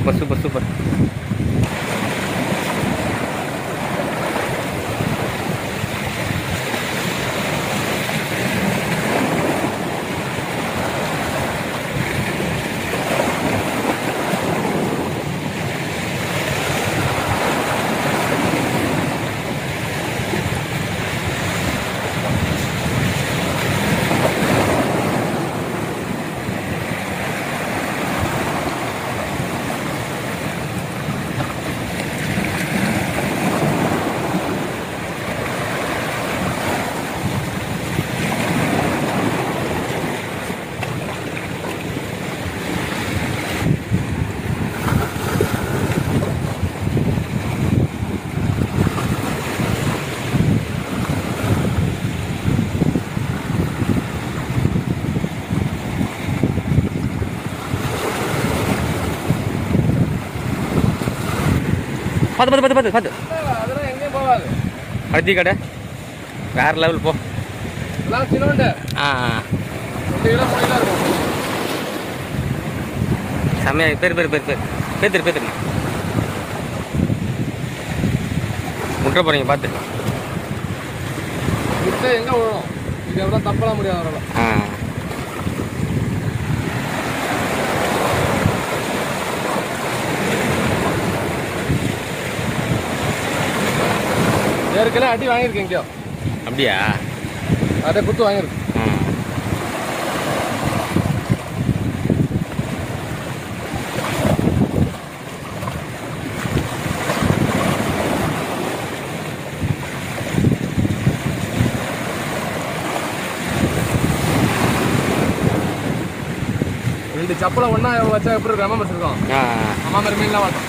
super super super பார்த்து பார்த்து பார்த்து பார்த்து பார்த்து அதெல்லாம் எங்கேயும் போகாது அழுத்தி கடை வேற லெவல் போ எல்லாம் சின்னோண்டு ஆ ரெண்டு கிலோ மூணு கிலோ இருக்கும் செம்மையா பேர் பேர் பேர் பேர் பேத்துரு பேத்துருங்க முட்டை போறீங்க பார்த்து முட்டை எங்கே விழும் இது எவ்வளோ தப்பலாம் முடியாது அவரால் ஆ ஏற்கனவே அடி வாங்கியிருக்கேன் எங்கேயோ அப்படியா அதே குத்து வாங்கியிருக்கு ஆ ரெண்டு சப்பலை ஒன்றா வச்சா எப்படி இருக்கும் அம்மா வச்சிருக்கோம் ஆ அம்மா மாதிரி மீன்லாம் வாட்டும்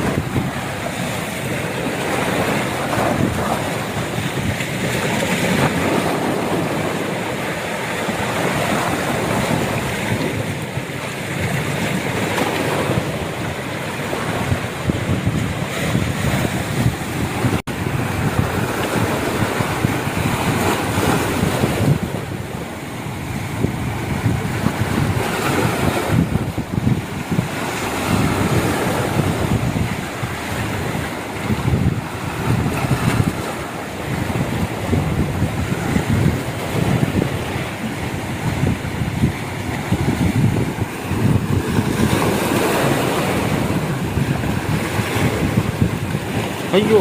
ஐயோ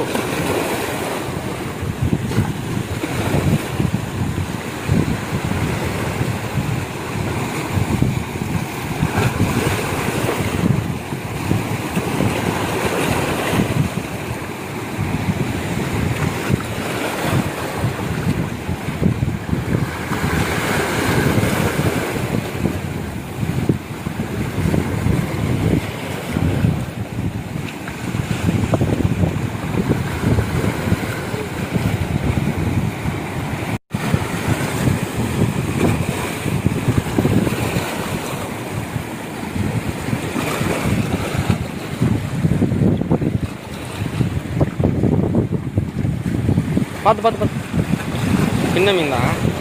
பார்த்து பார்த்து பார்த்து சின்ன மீன் தான்